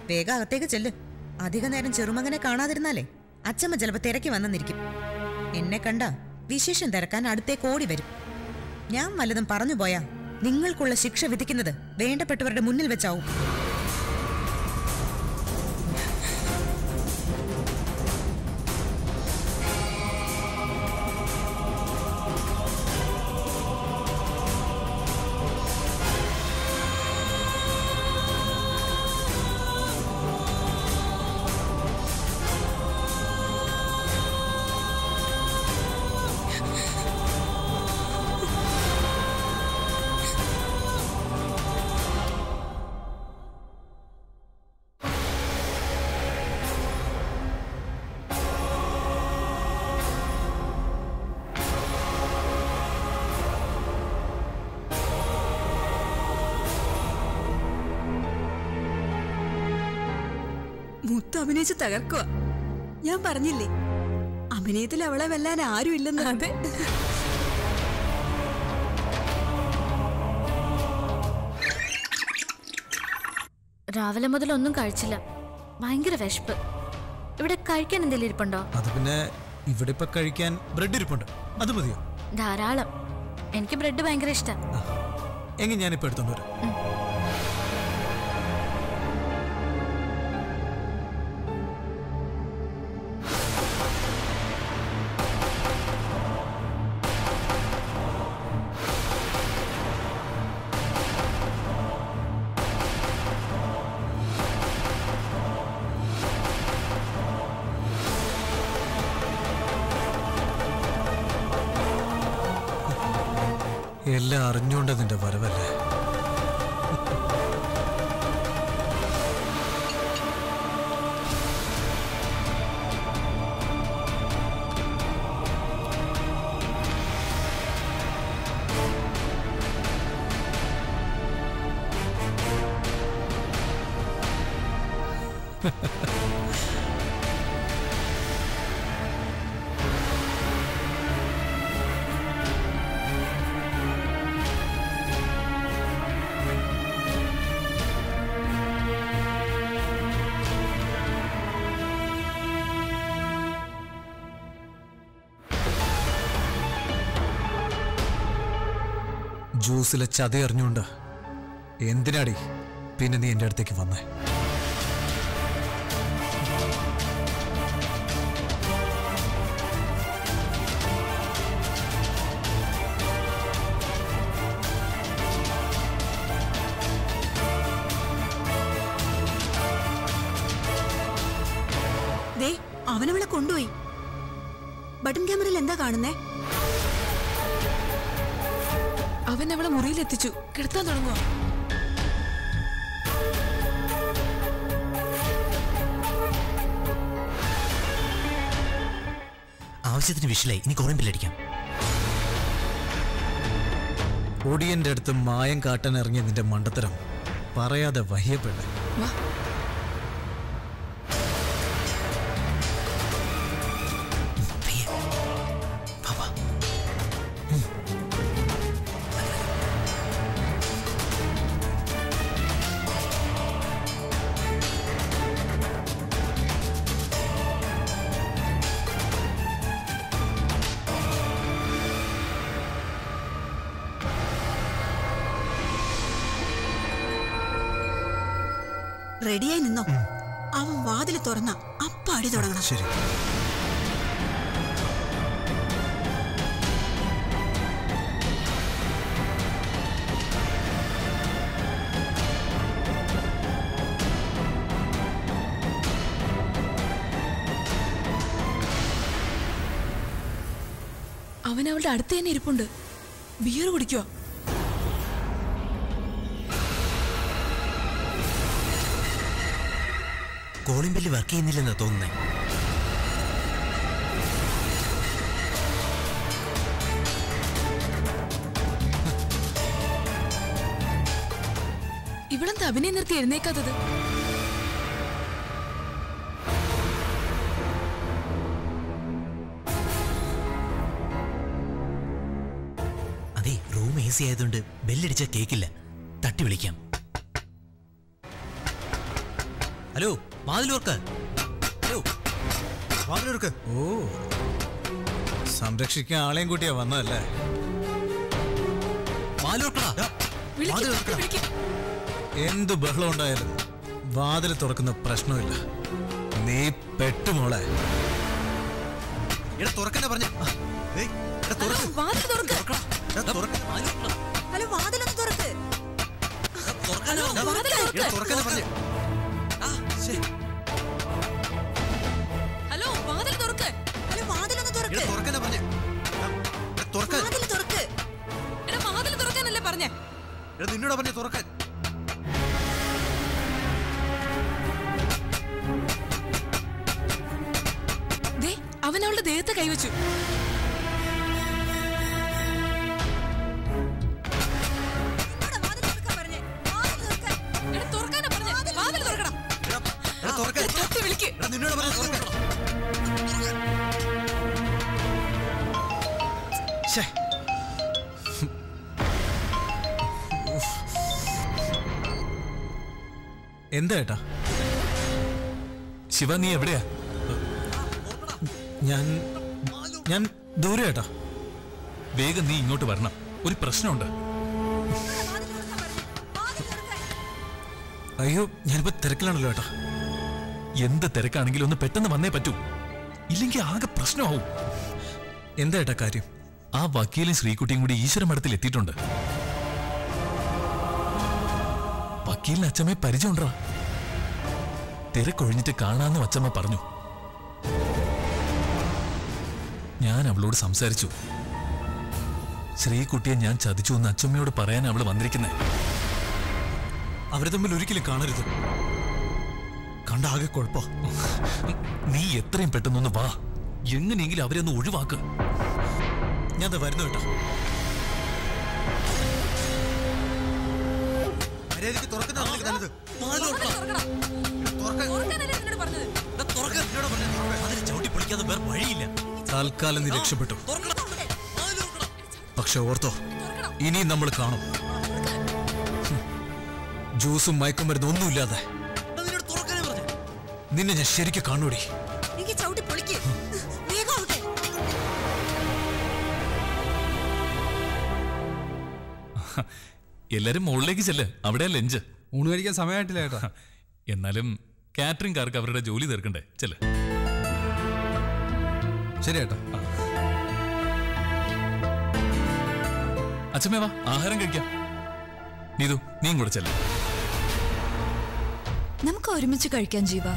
വേഗം അകത്തേക്ക് ചെല്ല് അധിക നേരം ചെറുമകനെ കാണാതിരുന്നാലേ അച്ചമ്മ ചിലപ്പോ തിരക്കി വന്നെന്നിരിക്കും എന്നെ കണ്ട വിശേഷം തിരക്കാൻ അടുത്തേക്ക് ഓടി വരും ഞാൻ വല്ലതും പറഞ്ഞു പോയാ നിങ്ങൾക്കുള്ള ശിക്ഷ വിധിക്കുന്നത് വേണ്ടപ്പെട്ടവരുടെ മുന്നിൽ വെച്ചാവും മുത്ത് അഭിനയിച്ച് തകർക്കുക ഞാൻ പറഞ്ഞില്ലേ അഭിനയത്തിൽ അവളെ വെല്ലാൻ ആരും ഇല്ലെന്ന് അതെ രാവിലെ മുതൽ ഒന്നും കഴിച്ചില്ല ഭയങ്കര വിശപ്പ് ഇവിടെ കഴിക്കാൻ എന്തെങ്കിലും ഇരിപ്പുണ്ടോ അത് പിന്നെ ഇവിടെ ഇപ്പൊ കഴിക്കാൻ ബ്രെഡ് ഇരിപ്പുണ്ട് അത് മതിയോ ധാരാളം എനിക്ക് ബ്രെഡ് ഭയങ്കര ഇഷ്ടം എങ്കിൽ ഞാനിപ്പോ എടുത്തോണ്ട് വരാം എല്ലാം അറിഞ്ഞുകൊണ്ട് നിന്റെ വരവല്ലേ ജ്യൂസിലെ ചതി അറിഞ്ഞുകൊണ്ട് എന്തിനാടി പിന്നെ നീ എൻ്റെ അടുത്തേക്ക് വന്നേ ദേ അവനവളെ കൊണ്ടുപോയി ബട്ടൺ ക്യാമറയിൽ എന്താ കാണുന്നേ അവൻ അവളെ മുറിയിലെത്തിച്ചു കിടത്താൻ തുടങ്ങുക ആവശ്യത്തിന് വിഷലായി ഇനി കുറേ ബില്ലടിക്കാം ഒടിയന്റെ അടുത്ത് മായം കാട്ടാൻ ഇറങ്ങിയ നിന്റെ മണ്ടത്തരം പറയാതെ വഹ്യപ്പെട്ടെ വാ പയ്യെ. വാ, വാ. റെഡിയായി നിന്നോ അവൻ വാതിൽ തുറന്ന അപ്പ അടി തുടങ്ങണം ശരി അവൻ അവളുടെ അടുത്ത് തന്നെ ഇരിപ്പുണ്ട് ബിയർ കുടിക്കുക കോളിംഗ് ബില്ല് വർക്ക് ചെയ്യുന്നില്ലെന്നാ തോന്നുന്നേ ഇവളെന്താ അഭിനയം നിർത്തി എഴുന്നേക്കാത്തത് അതെ റൂം എ സി ആയതുകൊണ്ട് ബെല്ലടിച്ചാൽ കേക്കില്ല തട്ടി വിളിക്കാം ഹലോ വാതിലോർക്ക് ഹലോ വാതിലോർക്ക് ഓ സംരക്ഷിക്കാൻ ആളെയും കൂട്ടിയാ വന്നതല്ലേ വാതിലോർക്കടാ വിളിക്ക്, വിളിക്ക്. എന്ത് ബഹളം ഉണ്ടായാലും വാതിൽ തുറക്കുന്ന പ്രശ്നമില്ല നീ പെട്ടുമോളെ എടാ തുറക്കണ്ട പറഞ്ഞ തുറക്ക് വാതിൽ തുറക്ക് എടാ, തുറക്ക്. വാതിലോർക്കടാ. ഹലോ വാതിലൊന്ന് തുറക്ക് എടാ, തുറക്കാനാ ഹലോ, പറഞ്ഞെ. വാതിൽ തുറക്ക്. എടാ, തുറക്കാനാ പറഞ്ഞെ. ആ, ശ്ശേ. ഹലോ വാതിൽ തുറക്ക് ഹലോ വാതിലൊന്ന് തുറക്ക് എടാ, തുറക്കാനാ പറഞ്ഞെ. എടാ, എടാ, തുറക്ക്. വാതിൽ തുറക്ക് എടാ വാതിൽ തുറക്കാനല്ലേ പറഞ്ഞേ എടാ, നിന്നോടാ പറഞ്ഞെ തുറക്കാൻ ദേ അവൻ അവളുടെ ദേഹത്തെ കൈവച്ചു നിന്നോടാ വാതിൽ തുറക്കാൻ പറഞ്ഞേ വാതിൽ തുറക്കാൻ എടാ തുറക്കാനാ പറഞ്ഞേ വാതിൽ തുറക്കടാ എടാ, എടാ, തുറക്കാൻ എടാ, തട്ടി വിളിക്ക് എടാ, നിന്നോടാ പറഞ്ഞെ തുറക്കാൻ ശ്ശേ. എന്താ ഏട്ടാ ശിവ നീ എവിടെയാ ഞാൻ ഞാൻ ദൂരെ ഏട്ടാ വേഗം നീ ഇങ്ങോട്ട് വരണം ഒരു പ്രശ്നമുണ്ട് വാതിൽ തുറക്കാൻ പറഞ്ഞേ വാതിൽ തുറക്കാൻ അയ്യോ ഞാനിപ്പോ തിരക്കിലാണല്ലോ ഏട്ടാ എന്ത് തിരക്കാണെങ്കിലും ഒന്ന് പെട്ടെന്ന് വന്നേ പറ്റൂ ഇല്ലെങ്കിൽ ആകെ പ്രശ്നമാവും എന്താ ഏട്ടാ കാര്യം ആ വക്കീലും ശ്രീകുട്ടിയും കൂടി ഈശ്വര മഠത്തിൽ എത്തിയിട്ടുണ്ട് വക്കീലിന് അച്ഛമ്മയെ പരിചയമുണ്ടാ തിരക്കൊഴിഞ്ഞിട്ട് കാണാന്ന് അച്ഛമ്മ പറഞ്ഞു ഞാൻ അവളോട് സംസാരിച്ചു ശ്രീകുട്ടിയെ ഞാൻ ചതിച്ചു എന്ന് അച്ഛമ്മയോട് പറയാൻ അവള് വന്നിരിക്കുന്നേ അവരെ തമ്മിൽ ഒരിക്കലും കാണരുത് കണ്ട ആകെ കുഴപ്പോ നീ എത്രയും പെട്ടെന്നൊന്ന് വാ എങ്ങനെയെങ്കിലും അവരെ ഒന്ന് ഒഴിവാക്ക് ഞാൻ ദേ വരുന്നു കേട്ടോ മര്യാദയ്ക്ക് തുറക്കുന്ന നല്ലത് വാതിൽ തുറക്കടാ തുറക്കാൻ തുറക്കാനല്ലേ നിന്നോട് പറഞ്ഞത് എടാ, തുറക്കാൻ നിന്നോടാ പറഞ്ഞെ തുറക്കാൻ അതിന് ചവിട്ടി പൊളിക്കാതെ വേറെ വഴിയില്ല തൽക്കാലം നീ രക്ഷപ്പെട്ടു തുറക്കടാ വാതിലോർക്കടാ പക്ഷെ ഓർത്തോ ഇനിയും നമ്മൾ കാണും ഹും. ജ്യൂസും മയക്കുമരുന്നും ഒന്നുമില്ലാതെ എടാ, നിന്നോട് തുറക്കാനാ പറഞ്ഞെ നിന്നെ ഞാൻ ശരിക്കും കാണൂടി എനിക്ക് ചവിട്ടി പൊളിക്ക് വേഗം ആവട്ടെ എല്ലാരും മുകളിലേക്ക് ചെല്ല് അവിടെ ലഞ്ച് ഊണ് കഴിക്കാൻ സമയമായിട്ടില്ല ഏട്ടാ എന്നാലും കാറ്ററിംഗുകാർക്ക് അവരുടെ ജോലി തീർക്കണ്ടേ ചെല്ല് ശരി ഏട്ടാ അച്ഛമ്മേ വാ ആഹാരം കഴിക്കാം നീതു നീയും കൂടെ ചെല്ല നമുക്ക് ഒരുമിച്ച് കഴിക്കാൻ ജീവ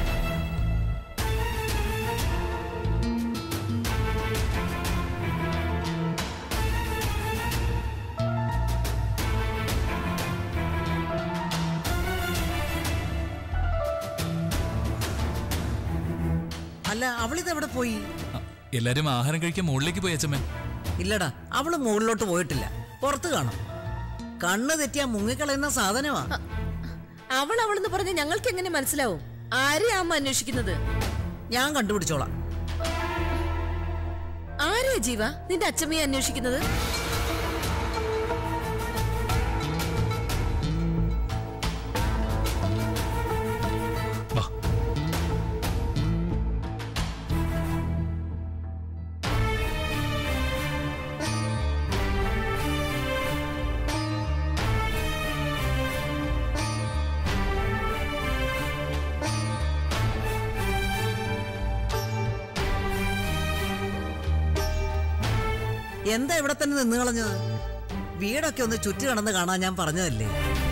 അല്ല അവളിത് എവിടെ പോയി എല്ലാരും ആഹാരം കഴിക്കാൻ മുകളിലേക്ക് പോയി അച്ഛമ്മേ ഇല്ലടാ അവള് മുകളിലോട്ട് പോയിട്ടില്ല പുറത്ത് കാണും കണ്ണ് തെറ്റിയാ മുങ്ങിക്കളയുന്ന സാധനമാ അവൾ അവളെന്ന് പറഞ്ഞ് ഞങ്ങൾക്ക് എങ്ങനെ മനസ്സിലാവും ആരെയാ അമ്മ അന്വേഷിക്കുന്നത് ഞാൻ കണ്ടുപിടിച്ചോളാം ആരെയാ ജീവ നിന്റെ അച്ഛമ്മയെ അന്വേഷിക്കുന്നത് വാ എന്താ ഇവിടെ തന്നെ നിന്ന് കളഞ്ഞത് വീടൊക്കെ ഒന്ന് ചുറ്റി കടന്ന് കാണാൻ ഞാൻ പറഞ്ഞതല്ലേ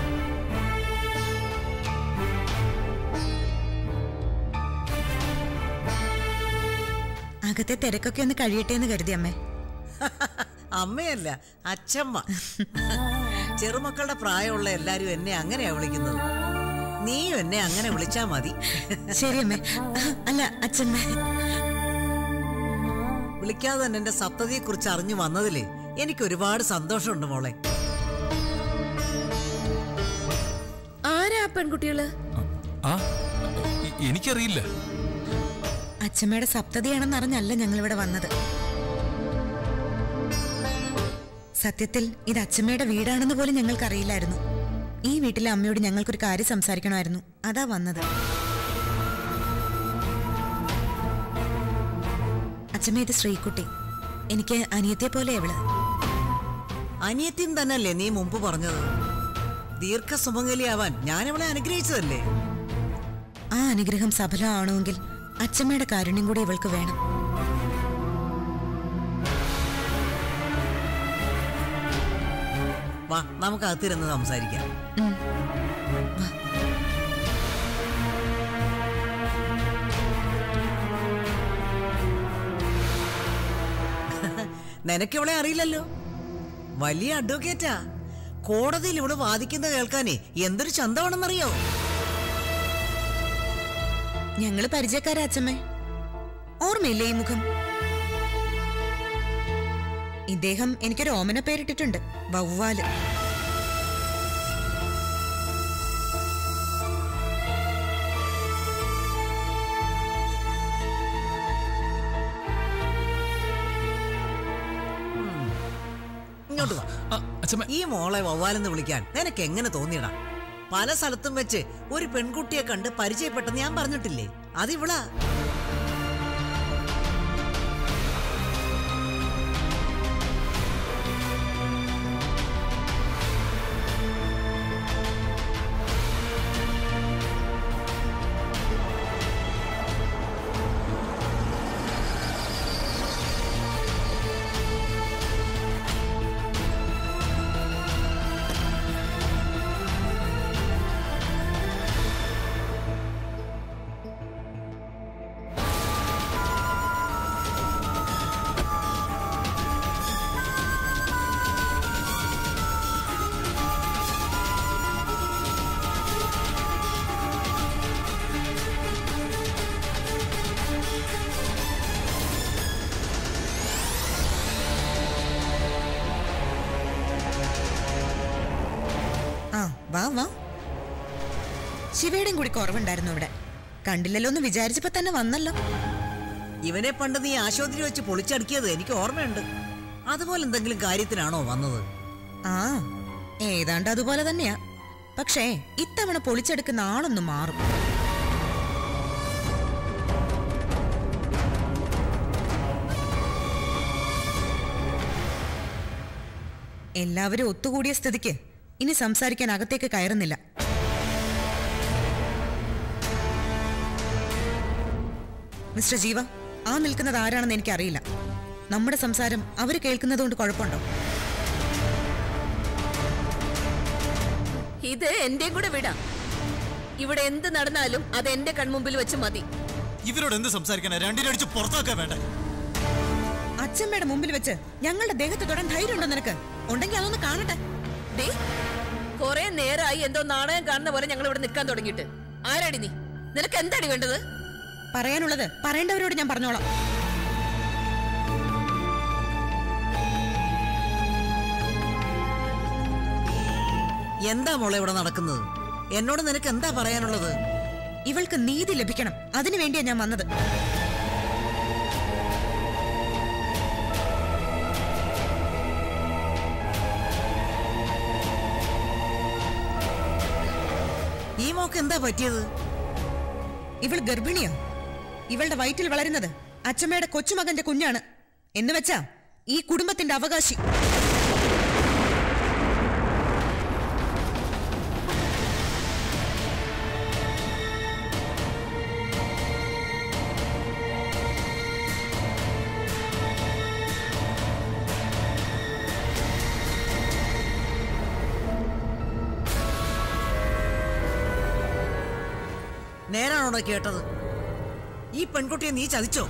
അകത്തെ തിരക്കൊക്കെ ഒന്ന് കഴിയട്ടെ എന്ന് കരുതി അമ്മേ അമ്മയല്ല അച്ഛമ്മ ചെറുമക്കളുടെ പ്രായമുള്ള എല്ലാരും എന്നെ അങ്ങനെയാ വിളിക്കുന്നത് നീയും എന്നെ അങ്ങനെ വിളിച്ചാ മതി ശരി അമ്മേ അല്ല അച്ഛമ്മ വിളിക്കാതെ തന്നെ എന്റെ സപ്തതിയെ കുറിച്ച് അറിഞ്ഞു വന്നതിലേ എനിക്ക് ഒരുപാട് സന്തോഷമുണ്ട് മോളെ ആരാ ആ പെൺകുട്ടികള് ആ എ- എനിക്കറിയില്ല അച്ഛമ്മയുടെ സപ്തതിയാണെന്ന് അറിഞ്ഞല്ല ഞങ്ങളിവിടെ വന്നത് സത്യത്തിൽ ഇത് അച്ഛമ്മയുടെ വീടാണെന്ന് പോലും ഞങ്ങൾക്കറിയില്ലായിരുന്നു ഈ വീട്ടിലെ അമ്മയോട് ഞങ്ങൾക്കൊരു കാര്യം സംസാരിക്കണമായിരുന്നു അതാ വന്നത് അച്ഛമ്മ ഇത് ശ്രീകുട്ടി എനിക്ക് അനിയത്തെ പോലെ എവള് അനിയത്തിയും തന്നെയല്ലേ നീ മുമ്പ് പറഞ്ഞത് ദീർഘസുമംഗലിയാവാൻ ഞാനിവളെ അനുഗ്രഹിച്ചതല്ലേ ആ അനുഗ്രഹം സഫലമാണെങ്കിൽ അച്ഛമ്മയുടെ കാരുണ്യം കൂടി ഇവൾക്ക് വേണം വാ നമുക്ക് അകത്തിരുന്ന് സംസാരിക്കാം ഉം. വാ. നിനക്കിവളെ അറിയില്ലല്ലോ വലിയ അഡ്വക്കേറ്റാ കോടതിയിൽ ഇവിടെ വാദിക്കുന്ന കേൾക്കാനേ എന്തൊരു ചന്തമാണെന്നറിയോ ഞങ്ങള് പരിചയക്കാരാ അച്ഛമ്മേ ഓർമ്മയില്ലേ ഈ മുഖം ഇദ്ദേഹം എനിക്കൊരു ഓമന പേരിട്ടിട്ടുണ്ട് വവ്വാല് ഇങ്ങോട്ട് വാ ആ, അച്ഛമ്മ ഈ മോളെ വവ്വാലെന്ന് വിളിക്കാൻ നിനക്ക് എങ്ങനെ തോന്നിയടാ പല സ്ഥലത്തും വെച്ച് ഒരു പെൺകുട്ടിയെ കണ്ട് പരിചയപ്പെട്ടെന്ന് ഞാൻ പറഞ്ഞിട്ടില്ലേ അതിവിളാ ആ വാ വാ ശിവയുടെയും കൂടി കുറവുണ്ടായിരുന്നു ഇവിടെ കണ്ടില്ലല്ലോ എന്ന് വിചാരിച്ചപ്പോ തന്നെ വന്നല്ലോ ഇവനെ പണ്ട് നീ ആശുപത്രി വെച്ച് പൊളിച്ചടുക്കിയത് എനിക്ക് ഓർമ്മയുണ്ട് അതുപോലെ എന്തെങ്കിലും കാര്യത്തിനാണോ വന്നത് ആ ഏതാണ്ട് അതുപോലെ തന്നെയാ പക്ഷേ ഇത്തവണ പൊളിച്ചെടുക്കുന്ന ആളൊന്ന് മാറും എല്ലാവരും ഒത്തുകൂടിയ സ്ഥിതിക്ക് ഇനി സംസാരിക്കാൻ അകത്തേക്ക് കയറുന്നില്ല മിസ്റ്റർ ജീവ ആ നിൽക്കുന്നത് ആരാണെന്ന് എനിക്കറിയില്ല നമ്മുടെ സംസാരം അവര് കേൾക്കുന്നത് കൊണ്ട് കുഴപ്പമുണ്ടോ ഇത് എന്റെയും കൂടെ വിടാം ഇവിടെ എന്ത് നടന്നാലും അത് എന്റെ കൺമുമ്പിൽ വെച്ച് മതി ഇവരോട് എന്ത് സംസാരിക്കാനാ രണ്ടിനെ അടിച്ച് പുറത്താക്കാൻ വേണ്ടേ അച്ഛമ്മയുടെ മുമ്പിൽ വെച്ച് ഞങ്ങളുടെ ദേഹത്ത് തൊടാൻ ധൈര്യമുണ്ടോ നിനക്ക് ഉണ്ടെങ്കിൽ അതൊന്ന് കാണട്ടെ ദേ കൊറേ നേരമായി എന്തോ നാടകം കാണുന്ന പോലെ ഞങ്ങൾ ഇവിടെ നിൽക്കാൻ തുടങ്ങിയിട്ട് ആരാടി നീ നിനക്ക് എന്താടി വേണ്ടത് പറയാനുള്ളത് പറയേണ്ടവരോട് ഞാൻ പറഞ്ഞോളാം എന്താ മോളെ ഇവിടെ നടക്കുന്നത് എന്നോട് നിനക്ക് എന്താ പറയാനുള്ളത് ഇവൾക്ക് നീതി ലഭിക്കണം അതിനു വേണ്ടിയാ ഞാൻ വന്നത് ഈ മോക്ക് എന്താ പറ്റിയത് ഇവൾ ഗർഭിണിയാ ഇവളുടെ വയറ്റിൽ വളരുന്നത് അച്ഛമ്മയുടെ കൊച്ചുമകന്റെ കുഞ്ഞാണ് എന്ന് വെച്ചാ ഈ കുടുംബത്തിന്റെ അവകാശി നേരാണോടോ കേട്ടത് ഈ പെൺകുട്ടിയെ നീ ചതിച്ചോ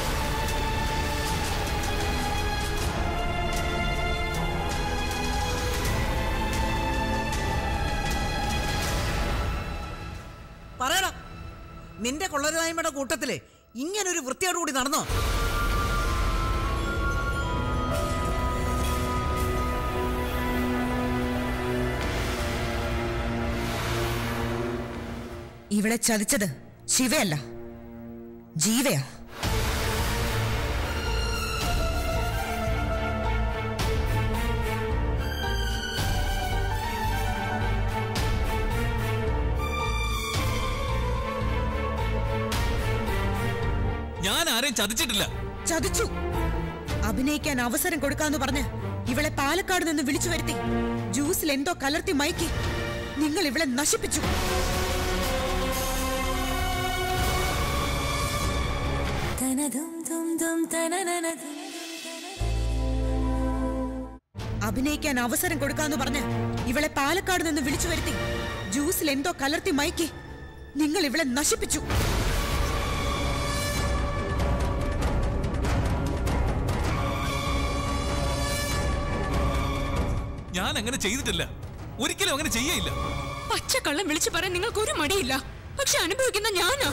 പറയടാ നിന്റെ കൊള്ളരുതായ്മയുടെ കൂട്ടത്തില് ഇങ്ങനൊരു വൃത്തിയോടുകൂടി നടന്നോ ഇവളെ ചതിച്ചത് ശിവയല്ല ജീവയാ ഞാൻ ആരെയും ചതിച്ചിട്ടില്ല ചതിച്ചു അഭിനയിക്കാൻ അവസരം കൊടുക്കാന്ന് പറഞ്ഞ് ഇവളെ പാലക്കാട് നിന്ന് വിളിച്ചു വരുത്തി ജ്യൂസിൽ എന്തോ കലർത്തി മയക്കി നിങ്ങൾ ഇവളെ നശിപ്പിച്ചു അഭിനയിക്കാൻ അവസരം കൊടുക്കാന്ന് പറഞ്ഞ് ഇവളെ പാലക്കാട് നിന്ന് വിളിച്ചു വരുത്തി ജ്യൂസിൽ എന്തോ കലർത്തി മയക്കി നിങ്ങൾ ഇവളെ നശിപ്പിച്ചു ഞാൻ അങ്ങനെ ചെയ്തിട്ടില്ല ഒരിക്കലും അങ്ങനെ ചെയ്യയില്ല പച്ചക്കള്ളം വിളിച്ചു പറയാൻ നിങ്ങൾക്ക് ഒരു മടിയില്ല പക്ഷെ അനുഭവിക്കുന്ന ഞാനാ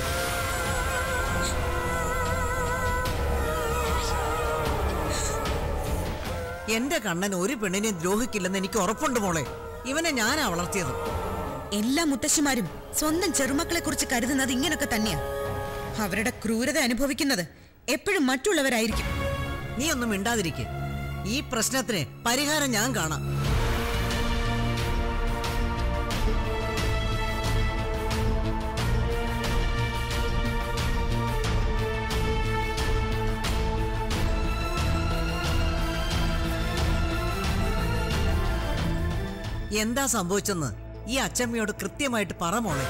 എന്റെ കണ്ണൻ ഒരു പെണ്ണിനെ ദ്രോഹിക്കില്ലെന്ന് എനിക്ക് ഉറപ്പുണ്ട് മോളെ ഇവനെ ഞാനാ വളർത്തിയത് എല്ലാ മുത്തശ്ശിമാരും സ്വന്തം ചെറുമക്കളെ കുറിച്ച് കരുതുന്നത് ഇങ്ങനൊക്കെ തന്നെയാ അവരുടെ ക്രൂരത അനുഭവിക്കുന്നത് എപ്പോഴും മറ്റുള്ളവരായിരിക്കും നീ ഒന്നും മിണ്ടാതിരിക്കെ ഈ പ്രശ്നത്തിന് പരിഹാരം ഞാൻ കാണാം എന്താ സംഭവിച്ചെന്ന് ഈ അച്ചമ്മയോട് കൃത്യമായിട്ട് പറ മോളെ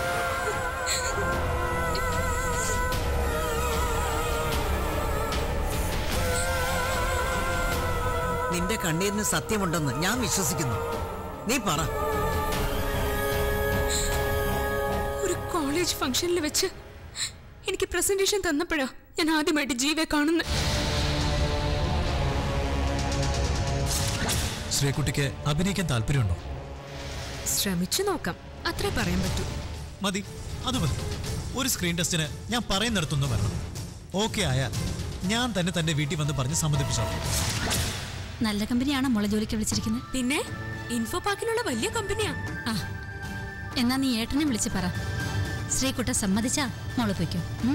നിന്റെ കണ്ണീരിന് സത്യമുണ്ടെന്ന് ഞാൻ വിശ്വസിക്കുന്നു നീ പറ ഒരു കോളേജ് ഫംഗ്ഷനിൽ വെച്ച് എനിക്ക് പ്രസന്റേഷൻ തന്നപ്പോഴാ ഞാൻ ആദ്യമായിട്ട് ജീവയെ കാണുന്നത് ശ്രീകുട്ടിക്ക് അഭിനയിക്കാൻ താല്പര്യമുണ്ടോ ശ്രമിച്ചു നോക്കാം അത്രേ പറയാൻ പറ്റൂ മതി അത് മതി ഒരു സ്ക്രീൻ ടെസ്റ്റിന് ഞാൻ പറയുന്നിടത്തൊന്ന് വരണം ഓക്കെ ആയാൽ ഞാൻ തന്നെ തന്റെ വീട്ടിൽ വന്ന് പറഞ്ഞ് സമ്മതിപ്പിച്ചോളാം നല്ല കമ്പനിയാണോ മോളെ ജോലിക്ക് വിളിച്ചിരിക്കുന്നത് പിന്നെ ഇൻഫോ പാർക്കിലുള്ള വലിയ കമ്പനിയാ ആ എന്നാ നീ ഏട്ടനെ വിളിച്ച് പറ ശ്രീകുട്ട സമ്മതിച്ചാ മോള് പൊയ്ക്കോ ഉം?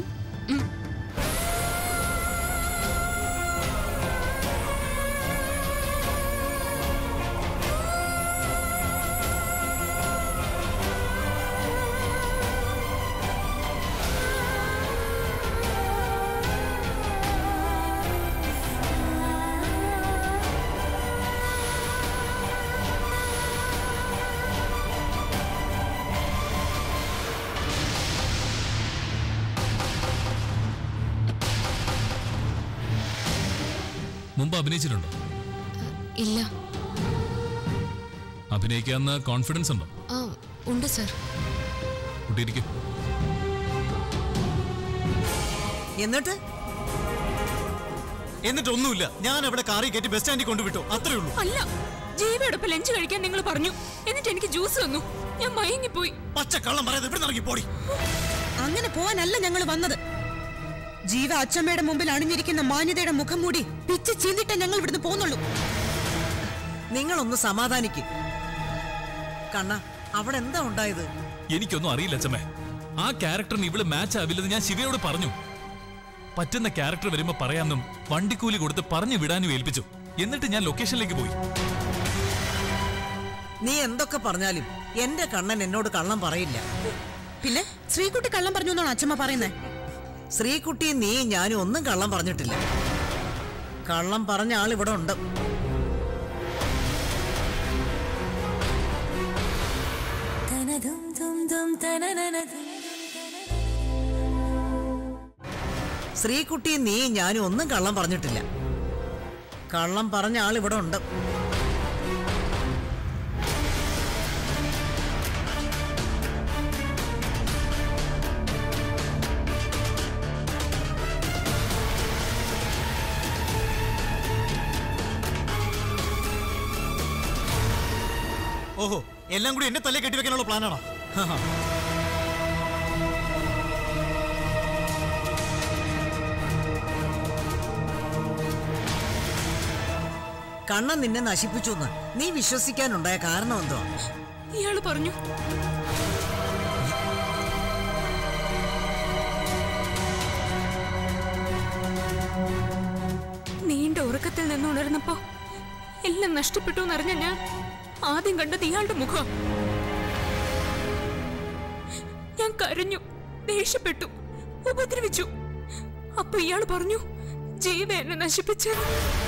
മുമ്പ് അഭിനയിച്ചിട്ടുണ്ടോ ഇല്ല അഭിനയിക്കാന്ന് കോൺഫിഡൻസ് ഉണ്ടോ ആ ഉണ്ട് സർ കുട്ടിയിരിക്കും എന്നിട്ട് എന്നിട്ടൊന്നുമില്ല ഞാൻ അവിടെ കാറി കയറ്റി ബസ് സ്റ്റാൻഡിൽ കൊണ്ടുവിട്ടു അത്രേ ഉള്ളൂ അല്ല ജീവയോടൊപ്പം ലഞ്ച് കഴിക്കാൻ നിങ്ങൾ പറഞ്ഞു എന്നിട്ട് എനിക്ക് ജ്യൂസ് തന്നു ഞാൻ മയങ്ങിപ്പോയി പച്ച കള്ളം പറയാതെ ഇവിടെ ഇറങ്ങി പോടി അങ്ങനെ പോവാനല്ല ഞങ്ങൾ വന്നത് ജീവ അച്ചമ്മയുടെ മുമ്പിൽ അണിഞ്ഞിരിക്കുന്ന മാന്യതയുടെ മുഖം മൂടി പിച്ച് ചീന്തിട്ടേ ഞങ്ങൾ ഇവിടുന്ന് പോന്നുള്ളൂ നിങ്ങളൊന്ന് സമാധാനിക്ക് കണ്ണ അവിടെ എന്താ ഉണ്ടായത് എനിക്കൊന്നും അറിയില്ല അച്ഛമ്മേ ആ ക്യാരക്ടറിന് ഇവള് മാച്ച് ആവില്ലെന്ന് ഞാൻ ശിവയോട് പറഞ്ഞു പറ്റുന്ന ക്യാരക്ടർ വരുമ്പോ പറയാമെന്നും വണ്ടിക്കൂലി കൊടുത്ത് പറഞ്ഞു വിടാനും ഏൽപ്പിച്ചു എന്നിട്ട് ഞാൻ ലൊക്കേഷനിലേക്ക് പോയി നീ എന്തൊക്കെ പറഞ്ഞാലും എന്റെ കണ്ണൻ എന്നോട് കള്ളം പറയില്ല പിന്നെ ശ്രീകുട്ടി കള്ളം പറഞ്ഞു എന്നാണ് അച്ചമ്മ പറയുന്നത് ശ്രീകുട്ടി നീ ഞാനും ഒന്നും കള്ളം പറഞ്ഞിട്ടില്ല കള്ളം പറഞ്ഞ ആൾ ഇവിടെ ഉണ്ട് ശ്രീകുട്ടി നീ ഞാനും ഒന്നും കള്ളം പറഞ്ഞിട്ടില്ല കള്ളം പറഞ്ഞ ആൾ ഇവിടെ ഉണ്ട് ഓഹോ എല്ലാം കൂടി എന്നെ തലേ കെട്ടി വെക്കാനുള്ള പ്ലാനാണോ ഹാ കണ്ണൻ നിന്നെ നശിപ്പിച്ചു എന്ന് നീ വിശ്വസിക്കാനുണ്ടായ കാരണം എന്തോ ഇയാള് പറഞ്ഞു നീണ്ട ഉറക്കത്തിൽ നിന്ന് ഉണർന്നപ്പോ എല്ലാം നഷ്ടപ്പെട്ടു എന്നറിഞ്ഞ ഞാൻ ആദ്യം കണ്ടത് ഇയാളുടെ മുഖം ഞാൻ കരഞ്ഞു ദേഷ്യപ്പെട്ടു ഉപദ്രവിച്ചു അപ്പൊ ഇയാൾ പറഞ്ഞു ജീവ എന്നെ നശിപ്പിച്ചത്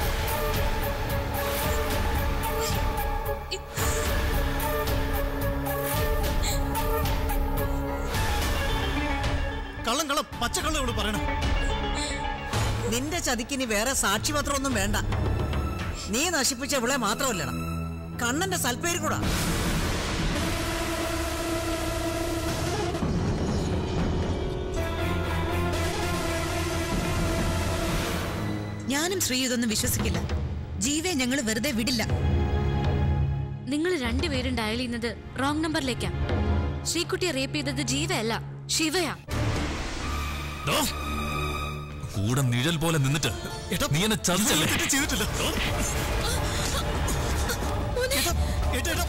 കള്ളം കള്ളം പച്ചക്കള്ളം ഇവിടെ പറയണം നിന്റെ ചതിക്കിനി വേറെ സാക്ഷിപത്രമൊന്നും വേണ്ട നീ നശിപ്പിച്ച ഇവളെ മാത്രമല്ലട കണ്ണന്റെ സൽപ്പേര് കൂടാ ഞാനും ശ്രീ ഇതൊന്നും വിശ്വസിക്കില്ല ജീവയെ ഞങ്ങൾ വെറുതെ വിടില്ല നിങ്ങൾ രണ്ടുപേരും ഡയൽ ചെയ്യുന്നത് റോങ് നമ്പറിലേക്കാ ശ്രീകുട്ടിയെ റേപ്പ് ചെയ്തത് ജീവയല്ല ശിവയാ ദോ, കൂടെ നിഴൽ പോലെ നിന്നിട്ട് നീ എന്നെ ചതിച്ചല്ലേ തെറ്റ് ചെയ്തിട്ടില്ല ഏട്ടാ, ഏട്ടാ, ഏട്ടാ.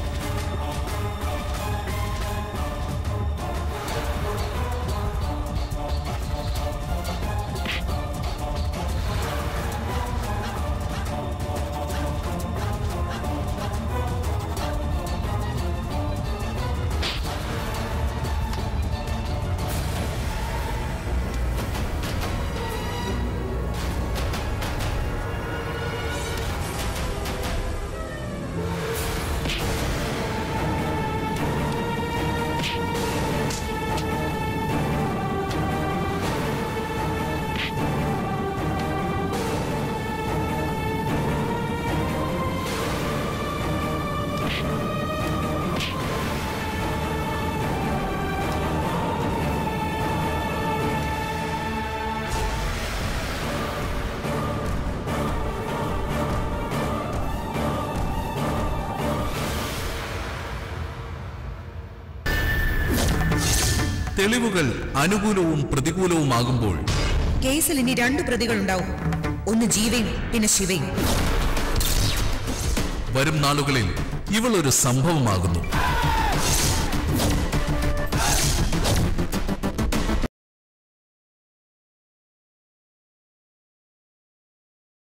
തെളിവുകൾ അനുകൂലവും പ്രതികൂലവുമാകുമ്പോൾ കേസിൽ ഇനി രണ്ട് പ്രതികൾ ഉണ്ടാവും ഒന്ന് ജീവയും പിന്നെ ശിവയും വരും നാളുകളിൽ ഇവൾ ഒരു സംഭവമാകുന്നു